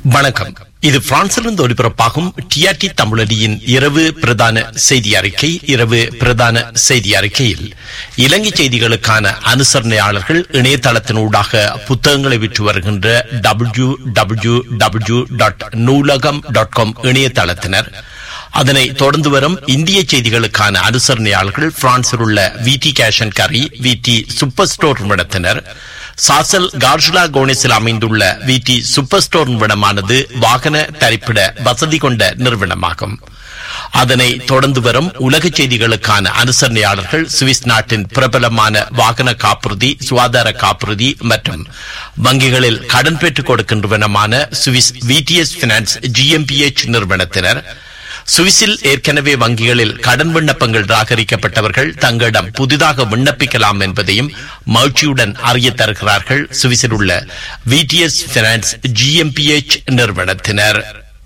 வணக்கம் இது பிரான்சிலிருந்து ஒலிபரப்பாகும் டிஆர்டி தமிழடியின் இரவு பிரதான செய்தி அறிக்கை இரவு பிரதான செய்தி அறிக்கையில் இலங்கை செய்திகளுக்கான அனுசரணையாளர்கள் இணையதளத்தினூடாக புத்தகங்களை விற்று வருகின்ற W W W dot Noolaham dot com இணையதளத்தினர் அதனை தொடர்ந்து வரும் இந்திய செய்திகளுக்கான அனுசரணையாளர்கள் பிரான்சில் உள்ள விடி கேஷன் கரி விடி சூப்பர் ஸ்டோர் நிறுவனத்தினர் சாசல் கார்ஜுலா கோனிஸில் அமைந்துள்ள விடி சூப்பர் ஸ்டோர் நிறுவனமானது வாகன தரிப்பிட வசதி கொண்ட நிறுவனமாகும் அதனை தொடர்ந்து வரும் உலக செய்திகளுக்கான அனுசரணையாளர்கள் சுவிஸ் நாட்டின் பிரபலமான வாகன காப்புறுதி சுகாதார காப்புறுதி மற்றும் வங்கிகளில் கடன் பெற்றுக் கொடுக்கின்றவனமான சுவிஸ் விடிஎஸ் பினான்ஸ் ஜிஎம்பிஎச் நிறுவனத்தினர் சுவிஸில் ஏற்கனவே வங்கிகளில் கடன் விண்ணப்பங்கள் ராகரிக்கப்பட்டவர்கள் தங்களிடம் புதிதாக விண்ணப்பிக்கலாம் என்பதையும் மகிழ்ச்சியுடன் அறிய தருகிறார்கள் சுவிஸில் உள்ள விடிஎஸ் பினான்ஸ் ஜிஎம்பிஎச் நிறுவனத்தினர்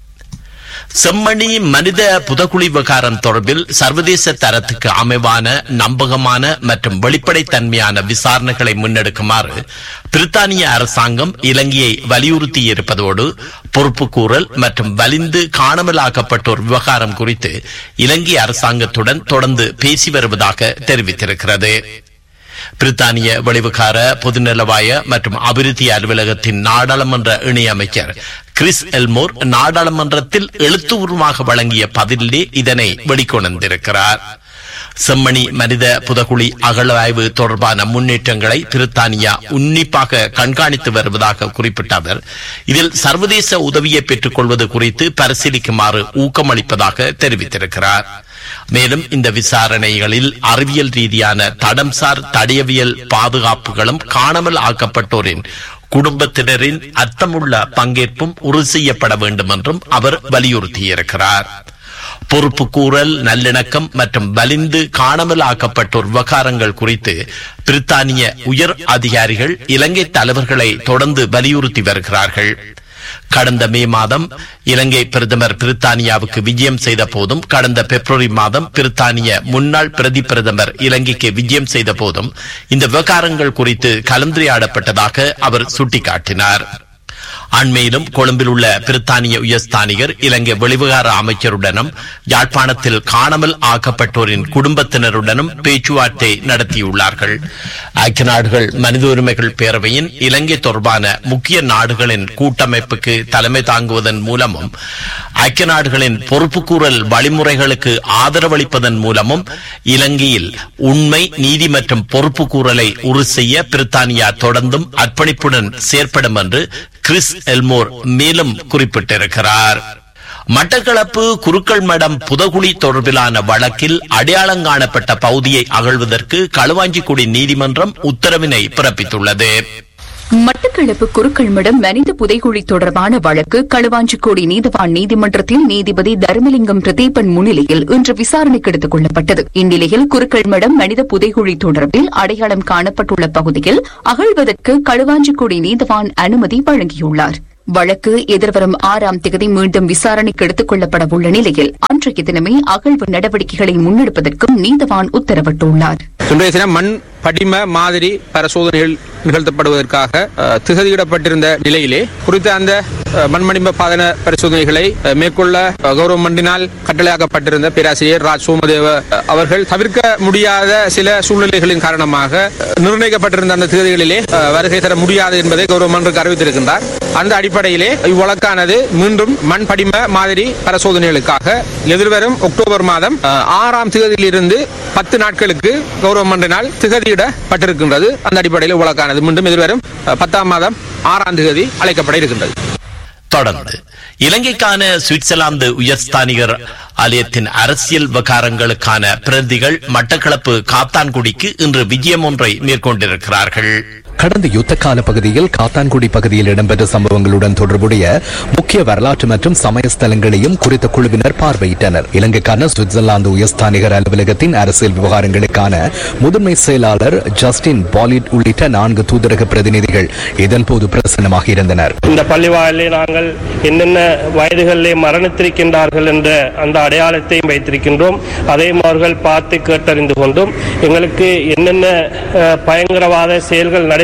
செம்மணி மனித புதகுழி விவகாரம் தொடர்பில் சர்வதேச தரத்துக்கு அமைவான நம்பகமான மற்றும் வெளிப்படைத்தன்மையான விசாரணைகளை முன்னெடுக்குமாறு பிரித்தானிய அரசாங்கம் இலங்கையை வலியுறுத்தி இருப்பதோடு பொறுப்புக்கூறல் மற்றும் வலிந்து காணாமலாக்கப்பட்டோர் விவகாரம் குறித்து இலங்கை அரசாங்கத்துடன் தொடர்ந்து பேசி வருவதாக தெரிவித்திருக்கிறது பிரித்தானிய வெளிவிகார பொதுநலவாய மற்றும் அபிவிருத்தி அலுவலகத்தின் நாடாளுமன்ற இணையமைச்சர் கிறிஸ் எல்மோர் நாடாளுமன்றத்தில் எழுத்துப்பூர்வமாக வழங்கிய பதிலிலே இதனை வெளிக்கொணர்ந்திருக்கிறார் செம்மணி மனித புதகுழி அகழாய்வு தொடர்பான முன்னேற்றங்களை பிரித்தானியா உன்னிப்பாக கண்காணித்து வருவதாக குறிப்பிட்ட அவர் இதில் சர்வதேச உதவியை பெற்றுக் கொள்வது குறித்து பரிசீலிக்குமாறு ஊக்கமளிப்பதாக தெரிவித்திருக்கிறார் மேலும் இந்த விசாரணைகளில் அறிவியல் ரீதியான தடம்சார் தடயவியல் பாதுகாப்புகளும் காணாமல் ஆக்கப்பட்டோரின் குடும்பத்தினரின் அர்த்தமுள்ள பங்கேற்பும் உறுதி செய்யப்பட வேண்டும் என்றும் அவர் வலியுறுத்தியிருக்கிறார் பொறுப்புக்கூறல் நல்லிணக்கம் மற்றும் வலிந்து காணாமல் ஆக்கப்பட்டோர் விவகாரங்கள் குறித்து பிரித்தானிய உயர் அதிகாரிகள் இலங்கை தலைவர்களை தொடர்ந்து வலியுறுத்தி வருகிறார்கள் கடந்த மே மாதம் இலங்கை பிரதமர் பிரித்தானியாவுக்கு விஜயம் செய்த போதும் கடந்த பிப்ரவரி மாதம் பிரித்தானிய முன்னாள் பிரதி பிரதமர் இலங்கைக்கு விஜயம் செய்த போதும் இந்த விவகாரங்கள் குறித்து கலந்துரையாடப்பட்டதாக அவர் சுட்டிக்காட்டினார் அண்மையிலும் கொழும்பில் உள்ள பிரித்தானிய உயர்ஸ்தானிகர் இலங்கை வெளிவிகார அமைச்சருடனும் யாழ்ப்பாணத்தில் காணாமல் ஆக்கப்பட்டோரின் குடும்பத்தினருடனும் பேச்சுவார்த்தை நடத்தியுள்ளார்கள் ஐக்கிய நாடுகள் மனித உரிமைகள் பேரவையின் இலங்கை தொடர்பான முக்கிய நாடுகளின் கூட்டமைப்புக்கு தலைமை தாங்குவதன் மூலமும் ஐக்கிய நாடுகளின் பொறுப்புக்கூறல் வழிமுறைகளுக்கு ஆதரவளிப்பதன் மூலமும் இலங்கையில் உண்மை நீதி மற்றும் பொறுப்புக்கூறலை உறுதி செய்ய பிரித்தானியா தொடர்ந்தும் அர்ப்பணிப்புடன் செயற்படும் என்று கிறிஸ் எல்மோர் மேலும் குறிப்பிட்டிருக்கிறார் மட்டக்களப்பு குருக்கள் மடம் புதகுழி தொடர்பிலான வழக்கில் அடையாளம் காணப்பட்ட பகுதியை அகழ்வதற்கு களுவாஞ்சிக்குடி நீதிமன்றம் உத்தரவினை பிறப்பித்துள்ளது மட்டக்களப்பு குருக்கள் மடம் மனித புதைகுழி தொடர்பான வழக்கு களுவாஞ்சிக்கோடி நீதிவான் நீதிமன்றத்தில் நீதிபதி தர்மலிங்கம் பிரதீபன் முன்னிலையில் இன்று விசாரணைக்கு எடுத்துக் கொள்ளப்பட்டது இந்நிலையில் குருக்கள் மடம் மனித புதைகுழி தொடர்பில் அடையாளம் காணப்பட்டுள்ள பகுதியில் அகழ்வதற்கு களுவாஞ்சிக்கோடி நீதிவான் அனுமதி வழங்கியுள்ளார் வழக்கு எதிர்வரும் ஆறாம் தேதி மீண்டும் விசாரணைக்கு எடுத்துக் கொள்ளப்பட உள்ள நிலையில் அன்றைய தினமே அகழ்வு நடவடிக்கைகளை முன்னெடுப்பதற்கும் நீதவான் உத்தரவிட்டுள்ளார் இன்றைய தினம் மண் படிம மாதிரி பரிசோதனைகள் நிகழ்த்தப்படுவதற்காக அஹ், திகதியிடப்பட்டிருந்த நிலையிலே குறித்த அந்த அஹ், மண்மடிம பாதன பரிசோதனைகளை அஹ், மேற்கொள்ள அஹ், கௌரவ மண்டினால் கட்டளையாக்கப்பட்டிருந்த பேராசிரியர் ராஜ் சோமதேவ அஹ், அவர்கள் தவிர்க்க முடியாத சில சூழ்நிலைகளின் காரணமாக அஹ், நிர்ணயிக்கப்பட்டிருந்த அந்த திகதிகளிலே அஹ், வருகை தர முடியாது என்பதை கௌரவ மன்றுக்கு அறிவித்திருக்கின்றார் அந்த அடிப்படையிலே இவ்வழக்கானது மீண்டும் மண் படிம மாதிரி பரிசோதனைகளுக்காக எதிர்வரும் அக்டோபர் மாதம் அஹ், ஆறாம் தேதியிலிருந்து பத்து நாட்களுக்கு கௌரவ மன்றினால் திகதியிடப்பட்டிருக்கின்றது அந்த அடிப்படையில் வழக்கானது மீண்டும் எதிர்வரும் அஹ், பத்தாம் மாதம் ஆறாம் தேதி அழைக்கப்பட இருக்கின்றது தொடர்ந்து இலங்கைக்கான சுவிட்சர்லாந்து உயர்ஸ்தானிகர் ஆலயத்தின் அரசியல் விவகாரங்களுக்கான பிரதிகள் மட்டக்களப்பு காத்தான்குடிக்கு இன்று விஜயம் ஒன்றை மேற்கொண்டிருக்கிறார்கள் கடந்த யுத்த கால பகுதியில் காத்தான்குடி பகுதியில் இடம்பெற்ற சம்பவங்களுடன் தொடர்புடைய முக்கிய வரலாற்று மற்றும் சமய ஸ்தலங்களையும் குறித்த குழுவினர் பார்வையிட்டனர் இலங்கைக்கான சுவிட்சர்லாந்து உயர்ஸ்தானிகர் அலுவலகத்தின் அரசியல் விவகாரங்களுக்கான முதன்மை செயலாளர் ஜஸ்டின் பாலிட் உள்ளிட்ட நான்கு தூதரக பிரதிநிதிகள் இதன்போது பிரசன்னமாக இருந்தனர் இந்த பள்ளிவாயிலே நாங்கள் என்னென்ன வயதுகளிலே மரணித்திருக்கின்றார்கள் என்ற அந்த அடையாளத்தையும் வைத்திருக்கின்றோம் அதையும் அவர்கள் பார்த்து கேட்டறிந்து கொண்டும் எங்களுக்கு என்னென்ன அஹ், பயங்கரவாத செயல்கள் நடைபெற்று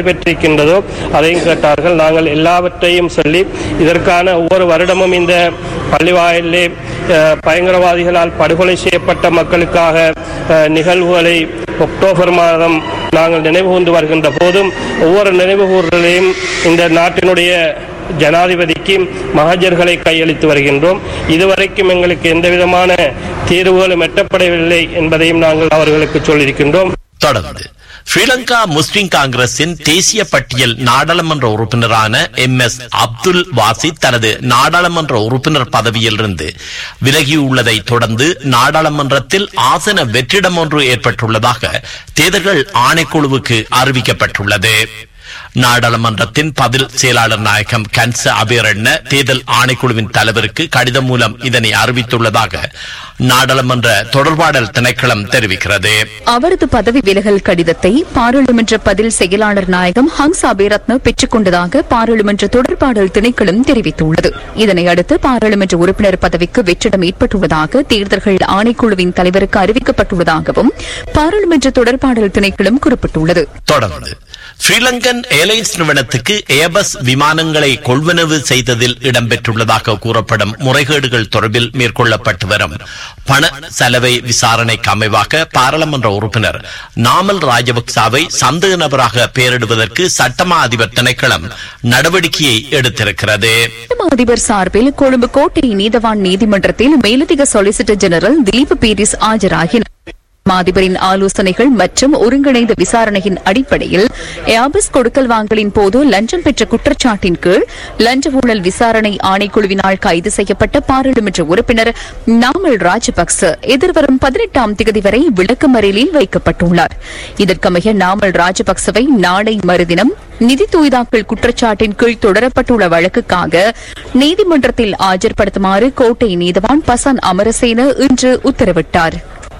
நடைபெற்றிருக்கின்றதோ அதையும் கேட்டார்கள் நாங்கள் எல்லாவற்றையும் சொல்லி இதற்கான ஒவ்வொரு வருடமும் இந்த பள்ளிவாயிலே அஹ், பயங்கரவாதிகளால் படுகொலை செய்யப்பட்ட மக்களுக்காக அஹ், நிகழ்வுகளை அக்டோபர் மாதம் நாங்கள் நினைவு கூர்ந்து வருகின்ற போதும் ஒவ்வொரு நினைவு கூறுதலையும் இந்த நாட்டினுடைய ஜனாதிபதிக்கு மகஜர்களை கையளித்து வருகின்றோம் இதுவரைக்கும் எங்களுக்கு எந்தவிதமான தீர்வுகளும் எட்டப்படவில்லை என்பதையும் நாங்கள் அவர்களுக்கு சொல்லியிருக்கின்றோம் தொடர்ந்து ஸ்ரீலங்கா முஸ்லிம் காங்கிரசின் தேசிய பட்டியல் நாடாளுமன்ற உறுப்பினரான எம் எஸ் அப்துல் வாசித் தனது நாடாளுமன்ற உறுப்பினர் பதவியிலிருந்து விலகியுள்ளதை தொடர்ந்து நாடாளுமன்றத்தில் ஆசன வெற்றிடம் ஒன்று ஏற்பட்டுள்ளதாக தேர்தல்கள் ஆணைக்குழுவுக்கு அறிவிக்கப்பட்டுள்ளது நாடாளுமன்றத்தின் பதில் செயலாளர் நாயகம் கன்ச அபேரண்ண தேர்தல் ஆணைக்குழுவின் தலைவருக்கு கடிதம் மூலம் இதனை அறிவித்துள்ளதாக நாடாளுமன்ற தொடர்பாடல் திணைக்களம் தெரிவிக்கிறது அவரது பதவி விலகல் கடிதத்தை பாராளுமன்ற பதில் செயலாளர் நாயகம் ஹங்ஸ் அபேரத்ன பெற்றுக் கொண்டதாக பாராளுமன்ற தொடர்பாடல் திணைக்களம் தெரிவித்துள்ளது இதனையடுத்து பாராளுமன்ற உறுப்பினர் பதவிக்கு வெற்றிடம் ஏற்பட்டுள்ளதாக தேர்தல்கள் ஆணைக்குழுவின் தலைவருக்கு அறிவிக்கப்பட்டுள்ளதாகவும் பாராளுமன்ற தொடர்பாடல் திணைக்களம் குறிப்பிட்டுள்ளது தொடர்ந்து ஸ்ரீலங்கன் ஏர்லைன்ஸ் நிறுவனத்துக்கு ஏபஸ் விமானங்களை கொள்வனவு செய்ததில் இடம்பெற்றுள்ளதாக கூறப்படும் முறைகேடுகள் தொடர்பில் மேற்கொள்ளப்பட்டு வரும் பண செலவை விசாரணைக்கு அமைவாக பாராளுமன்ற உறுப்பினர் நாமல் ராஜபக்சாவை சந்தேக நபராக பெயரிடுவதற்கு சட்டமா அதிபர் திணைக்களம் நடவடிக்கையை எடுத்திருக்கிறது அதிபர் சார்பில் கொழும்பு கோட்டை நீதவான் நீதிமன்றத்தில் மேலதிக சொலிசிட்டர் ஜெனரல் திலீப் பீரிஸ் ஆஜராகினார் மாதிபரின் ஆலோசனைகள் மற்றும் ஒருங்கிணைந்த விசாரணையின் அடிப்படையில் ஏபஸ் கொடுக்கல் வாங்கலின் போது லஞ்சம் பெற்ற குற்றச்சாட்டின் கீழ் லஞ்ச ஊழல் விசாரணை ஆணைக்குழுவினால் கைது செய்யப்பட்ட பாராளுமன்ற உறுப்பினர் நாமல் ராஜபக்ச எதிர்வரும் பதினெட்டாம் தேதி வரை விளக்கமறியலில் வைக்கப்பட்டுள்ளார் இதற்கமைய நாமல் ராஜபக்சவை நாளை மறுதினம் நிதி தூய்தாக்கல் குற்றச்சாட்டின் கீழ் தொடரப்பட்டுள்ள வழக்குக்காக நீதிமன்றத்தில் ஆஜர்படுத்துமாறு கோட்டை நீதவான் பசன் அமரசேன இன்று உத்தரவிட்டார்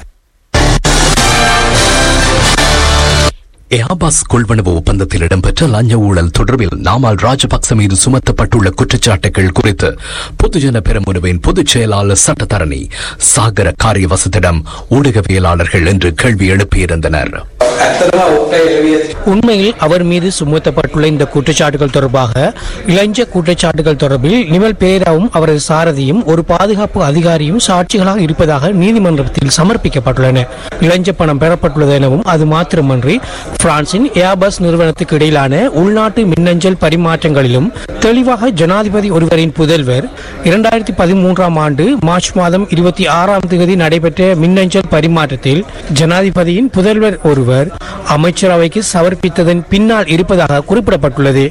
ஏபாஸ் கொள்வனவு ஒப்பந்தத்தில் இடம்பெற்ற லஞ்ச ஊழல் தொடர்பில் நாமல் ராஜபக்ச மீது சுமத்தப்பட்டுள்ள குற்றச்சாட்டுகள் குறித்து பொதுஜன பெரமுனவின் பொதுச் செயலாளர் சட்டத்தரணி சாகர காரியவசத்திடம் ஊடகவியலாளர்கள் என்று கேள்வி எழுப்பியிருந்தனர் உண்மையில் அவர் மீது சுமத்தப்பட்டுள்ள இந்த குற்றச்சாட்டுகள் தொடர்பாக இளஞ்ச குற்றச்சாட்டுகள் தொடர்பில் நிமல் பேராவும் அவரது சாரதியும் ஒரு பாதுகாப்பு அதிகாரியும் சாட்சிகளாக இருப்பதாக நீதிமன்றத்தில் சமர்ப்பிக்கப்பட்டுள்ளன இளஞ்ச பணம் பெறப்பட்டுள்ளது எனவும் அது மாத்திரமன்றி பிரான்சின் ஏபஸ் நிறுவனத்துக்கு இடையிலான உள்நாட்டு மின்னஞ்சல் பரிமாற்றங்களிலும் தெளிவாக ஜனாதிபதி ஒருவரின் புதல்வர் இரண்டாயிரத்தி பதிமூன்றாம் ஆண்டு மார்ச் மாதம் இருபத்தி ஆறாம் தேதி நடைபெற்ற மின்னஞ்சல் பரிமாற்றத்தில் ஜனாதிபதியின் புதல்வர் ஒருவர் அமைச்சரவைக்கு சமர்ப்பித்ததன் பின்னால் இருப்பதாக குறிப்பிடப்பட்டுள்ளது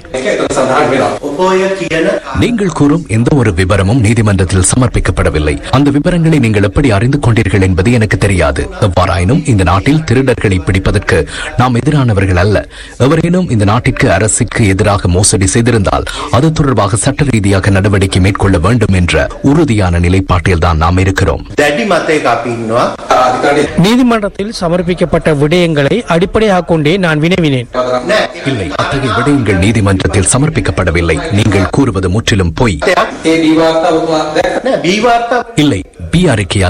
நீங்கள் கூறும் எந்த ஒரு விவரமும் நீதிமன்றத்தில் சமர்ப்பிக்கப்படவில்லை அந்த விவரங்களை நீங்கள் எப்படி அறிந்து கொண்டீர்கள் என்பது எனக்கு தெரியாது எவ்வாறாயினும் இந்த நாட்டில் திருடர்களை பிடிப்பதற்கு நாம் எதிரானவர்கள் அல்ல எவரேனும் இந்த நாட்டிற்கு அரசுக்கு எதிராக மோசடி செய்திருந்தால் அது தொடர்பாக சட்ட ரீதியாக நடவடிக்கை மேற்கொள்ள வேண்டும் என்ற உறுதியான நிலைப்பாட்டில் தான் நாம் இருக்கிறோம் දැඩි මතයක අපි ඉන්නවා நீதிமன்றத்தில் சமர்ப்பிக்கப்பட்ட விடயங்களை அடிப்படையாக கொண்டே நான் வினவினேன் இல்லை அத்தகைய விடயங்கள் நீதிமன்றத்தில் சமர்ப்பிக்கப்படவில்லை நீங்கள் கூறுவது முற்றிலும் பொய் නෑ බී වාර්තා இல்லை பி அறிக்கையால்